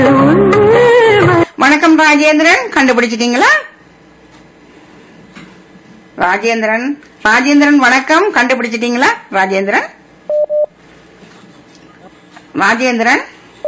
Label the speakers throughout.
Speaker 1: வணக்கம் ராஜேந்திரன் கண்டுபிடிச்சிட்டீங்களா ராஜேந்திரன் ராஜேந்திரன் வணக்கம் கண்டுபிடிச்சிட்டீங்களா ராஜேந்திரன் ராஜேந்திரன்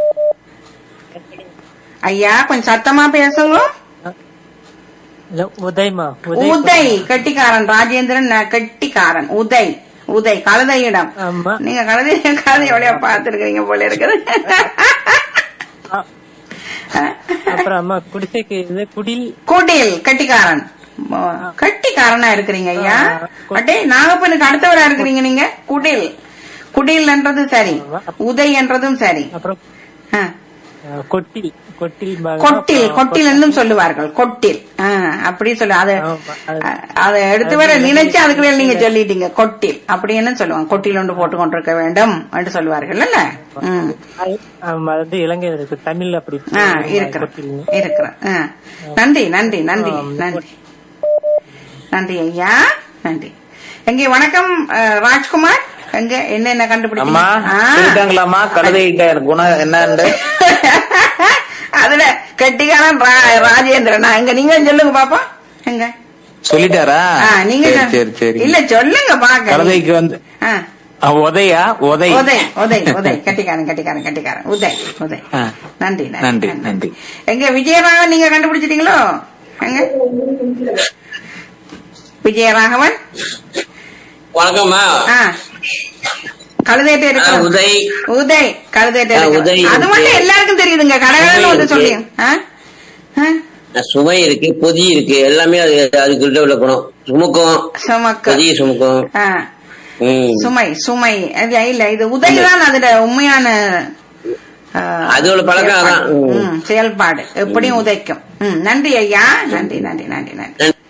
Speaker 1: ஐயா கொஞ்சம் சத்தமா பேசுங்க
Speaker 2: இல்ல, உதய்மா
Speaker 1: உதய் கெட்டிக்காரன் ராஜேந்திரன் ந- கெட்டிக்காரன் உதய் உதய் கழுதையிடம்
Speaker 2: ஆமா
Speaker 1: நீங்க கழுதை கழுதை எவ்வளவு பார்த்திருக்கீங்க போல இருக்குது
Speaker 2: அ- அப்புறம் அம்மா குடிசைக்கு இது குடில்
Speaker 1: குடில் கட்டிக்காரன் ம- கட்டிக்காரனா இருக்கிறீங்க ஐயா
Speaker 2: ஆ,
Speaker 1: அட்டே நாகப்பனுக்கு அடுத்தவரா இருக்கிறீங்க நீங்க குடில் குடில் என்றது சரி உதய் என்றதும் சரி
Speaker 2: அப்புறம்
Speaker 1: ஆ.
Speaker 2: அ, கொட்டில் கொட்டில் மகன்,
Speaker 1: கொட்டில்
Speaker 2: அப்புறம்
Speaker 1: கொட்டில் என்றும் சொல்லுவார்கள் கொட்டில் ஆ, அப்படி சொல்லு அது
Speaker 2: ஆமா, அது-
Speaker 1: அ- அதை எடுத்து வர நினைச்சு அதுக்கு மேல நீங்க சொல்லிட்டீங்க கொட்டில் அப்படி என்ன சொல்லுவாங்க கொட்டில் ஒன்று போட்டு கொண்டிருக்க வேண்டும் என்று சொல்லுவார்கள் இல்ல ம்.
Speaker 2: அது- ஆமா, அது வந்து இலங்கை இருக்கு தமிழ் அப்படி
Speaker 1: ஆ, இருக்கிறேன்
Speaker 2: கொட்டில்னு.
Speaker 1: இருக்கிறேன் ஆ. நன்றி நன்றி நன்றி நன்றி நன்றி ஐயா நன்றி எங்கே வணக்கம் அஹ், ராஜ்குமார் எங்க என்ன என்ன
Speaker 3: அம்மா
Speaker 1: கண்டுபிடிச்சீங்க ஆ.
Speaker 3: சொல்லிட்டாங்களாம்மா கழுதைகிட்ட குணம் என்னன்னு
Speaker 1: அதுல கெட்டிக்காரன் ரா- ராஜேந்திரனா எங்க நீங்க சொல்லுங்க பாப்பா எங்க
Speaker 3: சொல்லிட்டாரா
Speaker 1: ஆ, நீங்க
Speaker 3: சரி,
Speaker 1: சொல்-
Speaker 3: சரி சரி
Speaker 1: இல்ல சொல்லுங்க பாக்க
Speaker 3: கழுதைக்கு வந்து
Speaker 1: ஆ.
Speaker 3: ஆ, உதயா உதை
Speaker 1: உதய் உதய் உதய் கட்டிக்காரன் கட்டிக்காரன் கட்டிக்காரன் உதய் உதய்
Speaker 3: ஆ.
Speaker 1: நன்றி
Speaker 3: நன்றி, நன்றி.
Speaker 1: எங்க விஜயராகவன் நீங்க கண்டுபிடிச்சிட்டீங்களோ எங்க விஜயராகவன்
Speaker 4: வணக்கம்மா
Speaker 1: ஆ கழுதைட்டு
Speaker 4: ஆ,
Speaker 1: இருக்கு
Speaker 4: உதய்
Speaker 1: உதய் கழுதைட்டு
Speaker 4: ஆ,
Speaker 1: இருக்கு
Speaker 4: உதய்
Speaker 1: அது மட்டும்
Speaker 4: இருக்கு.
Speaker 1: எல்லாருக்கும் தெரியுதுங்க கடகடன்னு
Speaker 4: சுமை
Speaker 1: வந்து
Speaker 4: இருக்கு.
Speaker 1: சொல்லி ஆ? ஆ?
Speaker 4: சுமை இருக்கு பொதி இருக்கு எல்லாமே அது அதுக்குள்ள உள்ள குணம் சுமக்கும்
Speaker 1: சுமக்கு
Speaker 4: பொதி சுமக்கும்
Speaker 1: ஆ
Speaker 4: ம்.
Speaker 1: சுமை சுமை அது இல்ல இது உதய் தான் அதுல உண்மையான ஆ,
Speaker 4: அதோட பழக்கம் அதான்.
Speaker 1: செயல்பாடு. ம், செயல்பாடு எப்படியும் உதைக்கும் ம், நன்றி ஐயா நன்றி நன்றி நன்றி நன்றி
Speaker 4: நன்றி